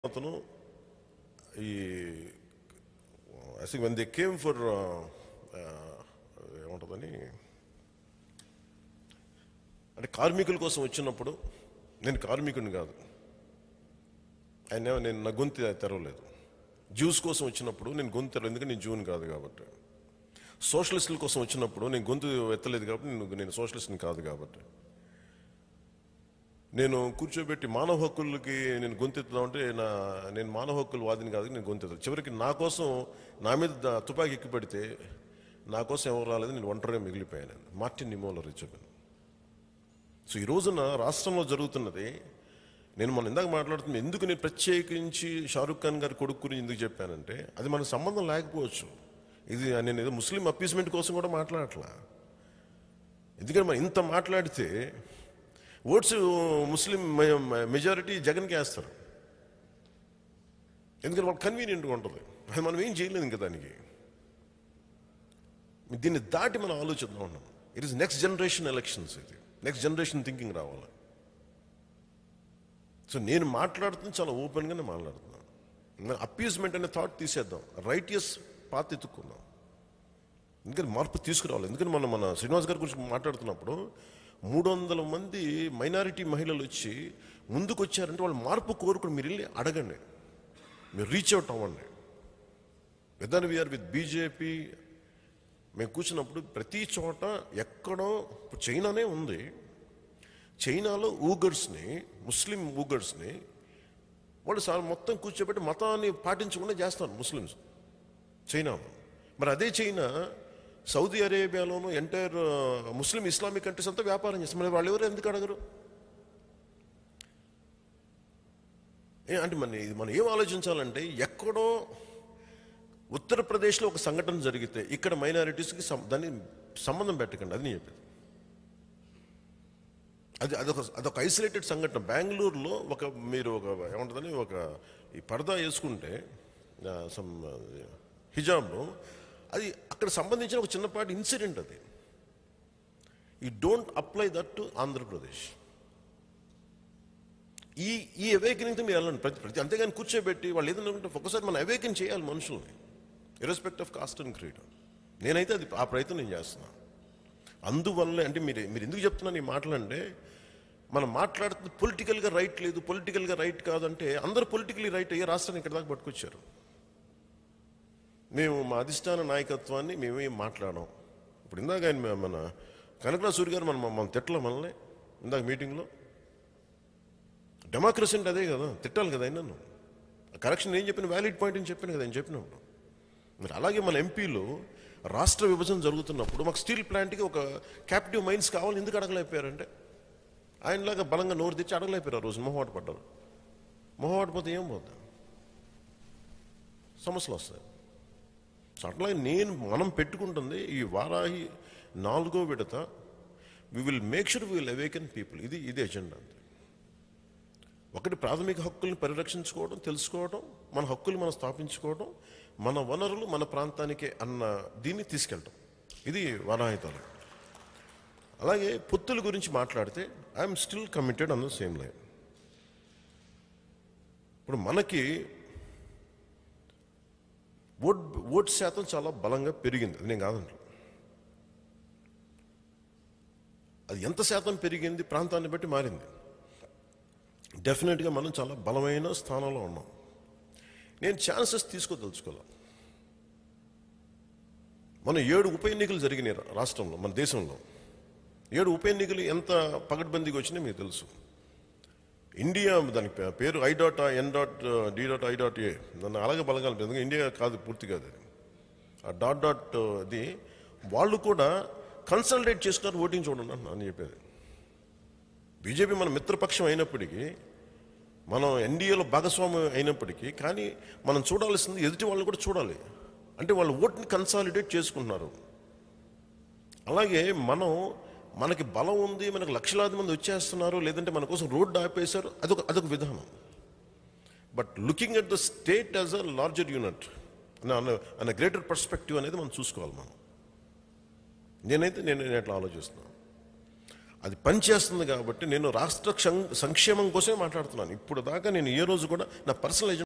అతను ఈ I think when they came for ఏముంటుందని అంటే కార్మికుల కోసం వచ్చినప్పుడు నేను కార్మికుడిని కాదు ఆయన నేను నా గొంతు తెరవలేదు జ్యూస్ కోసం వచ్చినప్పుడు నేను గొంతు తెరవలేదు ఎందుకంటే నేను జూన్ కాదు కాబట్టి సోషలిస్టుల కోసం వచ్చినప్పుడు నేను గొంతు ఎత్తలేదు కాబట్టి నేను నేను సోషలిస్ట్ని కాదు కాబట్టి నేను కూర్చోబెట్టి మానవ హక్కులకి నేను గొంతెత్తుదామంటే నా నేను మానవ హక్కుల వాదిని కాదు నేను గొంతెత్తాను చివరికి నా కోసం నా మీద ద- తుపాకీ ఎక్కి పెడితే నా కోసం ఎవరు రాలేదు నేను ఒంటరిగా మిగిలిపోయాను మార్టిన్ నిమోలర్ చెప్పాను సో ఈ రోజున రాష్ట్రంలో జరుగుతున్నది నేను మనం ఇందాక మాట్లాడుతున్నా ఎందుకు నేను ప్రత్యేకించి షారుఖ్ ఖాన్ గారి కొడుకు గురించి ఎందుకు చెప్పానంటే అది మనకు సంబంధం లేకపోవచ్చు ఇది నేను ఏదో ముస్లిం అప్పీస్మెంట్ కోసం కూడా మాట్లాడట్లా ఎందుకంటే మనం ఇంత మాట్లాడితే ఓట్స్ ముస్లిం మెజారిటీ జగన్కి వేస్తారు ఎందుకంటే వాళ్ళు కన్వీనియంట్గా ఉంటుంది అది మనం ఏం చేయలేదు ఇంకా దానికి దీన్ని దాటి మనం ఆలోచిద్దాం ఉన్నాం it is next generation elections ఇది నెక్స్ట్ జనరేషన్ థింకింగ్ రావాలి సో నేను మాట్లాడుతుంది చాలా ఓపెన్గానే మాట్లాడుతున్నాను అప్పీజ్మెంట్ అనే థాట్ తీసేద్దాం రైటియస్ పాత ఎత్తుక్కుందాం ఎందుకంటే మార్పు తీసుకురావాలి ఎందుకంటే మనం మన శ్రీనివాస్ గారి గురించి మాట్లాడుతున్నప్పుడు మూడు వందల మంది మైనారిటీ మహిళలు వచ్చి ముందుకు వచ్చారంటే వాళ్ళు మార్పు కోరుకుని మీరు వెళ్ళి అడగండి మీరు రీచ్ అవుట్ అవ్వండి వెదర్ వీఆర్ విత్ బీజేపీ మేము కూర్చున్నప్పుడు ప్రతి చోట ఎక్కడో ఇప్పుడు చైనానే ఉంది చైనాలో ఊగర్స్ని ముస్లిం ఊగర్స్ని వాళ్ళు సార్ మొత్తం కూర్చోబెట్టి మతాన్ని పాటించకుండా చేస్తారు ముస్లిమ్స్ చైనాలో మరి అదే చైనా సౌదీ అరేబియాలోను ఎంటైర్ ముస్లిం ఇస్లామిక్ కంట్రీస్ అంతా వ్యాపారం చేస్తారు మరి వాళ్ళు ఎవరు ఎందుకు అడగరు ఏ అంటే మన ఇది మనం ఏం ఆలోచించాలంటే ఎక్కడో ఉత్తరప్రదేశ్లో ఒక సంఘటన జరిగితే ఇక్కడ మైనారిటీస్కి దాన్ని సంబంధం పెట్టకండి అది నేను చెప్పేది అది అదొక అదొక ఐసోలేటెడ్ సంఘటన బెంగళూరులో ఒక మీరు ఒక ఏమంటుందని ఒక ఈ పరదా వేసుకుంటే సమ్ హిజాబ్లో అది అక్కడ సంబంధించిన ఒక చిన్నపాటి ఇన్సిడెంట్ అది ఈ don't apply that to Andhra Pradesh ఈ ఈ అవేకనింగ్తో మీరు వెళ్ళండి ప్రతి ప్రతి అంతేగాని కూర్చోబెట్టి వాళ్ళు ఏదైనా ఉంటే ఒకసారి మనం అవేకన్ చేయాలి మనుషుల్ని irrespective of caste and creed నేనైతే అది ఆ ప్రయత్నం నేను చేస్తున్నాను అందువల్లే అంటే మీరు మీరు ఎందుకు చెప్తున్నాను ఈ మాటలంటే మనం మాట్లాడుతుంది పొలిటికల్గా రైట్ లేదు పొలిటికల్గా రైట్ కాదంటే అందరూ పొలిటికలీ రైట్ అయ్యే రాష్ట్రాన్ని ఇక్కడ దాకా పట్టుకొచ్చారు మేము మా అధిష్టాన నాయకత్వాన్ని మేమేం మాట్లాడాం ఇప్పుడు ఇందాక ఆయన మ- మన కనకరాజు సూర్య గారు మనం మనం తిట్టలే మనల్ని ఇందాక మీటింగ్లో డెమోక్రసీ అంటే అదే కదా తిట్టాలి కదా ఆయన నన్ను కరెక్షన్ ఏం చెప్పిన వ్యాలిడ్ పాయింట్ అని చెప్పాను కదా ఆయన చెప్పినప్పుడు మరి అలాగే మన ఎంపీలో రాష్ట్ర విభజన జరుగుతున్నప్పుడు మాకు స్టీల్ ప్లాంట్కి ఒక క్యాప్టివ్ మైన్స్ కావాలి ఎందుకు అడగలేకపోయారంటే ఆయనలాగా బలంగా నోరు తెచ్చి అడగలేకపోయారు ఆ రోజు మొహమాట పడ్డారు మొహమాట పోతే ఏం పోద్దాం సమస్యలు వస్తాయి సో అట్లాగే నేను మనం పెట్టుకుంటుంది ఈ వారాహి నాలుగో విడత we will make sure we will awaken people ఇది ఇది ఎజెండా అంతే ఒకటి ప్రాథమిక హక్కుల్ని పరిరక్షించుకోవడం తెలుసుకోవడం మన హక్కులు మనం స్థాపించుకోవడం మన వనరులు మన ప్రాంతానికే అన్న దీన్ని తీసుకెళ్ళటం ఇది వనాహితాలు అలాగే పొత్తుల గురించి మాట్లాడితే I'm still committed on the same line ఇప్పుడు మనకి ఓట్ ఓట్ శాతం చాలా బలంగా పెరిగింది అది నేను కాదండి అది ఎంత శాతం పెరిగింది ప్రాంతాన్ని బట్టి మారింది డెఫినెట్గా మనం చాలా బలమైన స్థానంలో ఉన్నాం నేను ఛాన్సెస్ తీసుకోదలుచుకోలే మన ఏడు ఉప ఎన్నికలు జరిగినాయి రా- రాష్ట్రంలో మన దేశంలో ఏడు ఉప ఎన్నికలు ఎంత పగడ్బందీగా వచ్చినాయి మీకు తెలుసు ఇండియా దాని పే- పేరు I dot N dot D dot I dot A దాన్ని అలాగే బలగాలి ఎందుకంటే ఇండియా కాదు పూర్తిగా అది ఆ డాట్ డాట్ అది వాళ్ళు కూడా కన్సల్టేట్ చేసుకున్నారు ఓటింగ్ చూడండి అంటున్నా అని చెప్పేది బీజేపీ మన మిత్రపక్షం అయినప్పటికీ మనం ఎన్డీఏలో భాగస్వామ్యం అయినప్పటికీ కానీ మనం చూడాల్సింది ఎదుటి వాళ్ళని కూడా చూడాలి అంటే వాళ్ళు ఓట్ని కన్సాలిడేట్ చేసుకుంటున్నారు అలాగే మనం మనకి బలం ఉంది మనకు లక్షలాది మంది వచ్చేస్తున్నారు లేదంటే మన కోసం రోడ్డు ఆపేశారు అదొక అదొక విధానం but looking at the state as a larger unit అన్న గ్రేటర్ పర్స్పెక్టివ్ అనేది మనం చూసుకోవాలి మనం నేనైతే నేను నేను ఎట్లా ఆలోచిస్తున్నాను అది పనిచేస్తుంది కాబట్టి నేను రాష్ట్ర క్షం- సంక్షేమం కోసమే మాట్లాడుతున్నాను ఇప్పుడు దాకా నేను ఏ రోజు కూడా నా పర్సనల్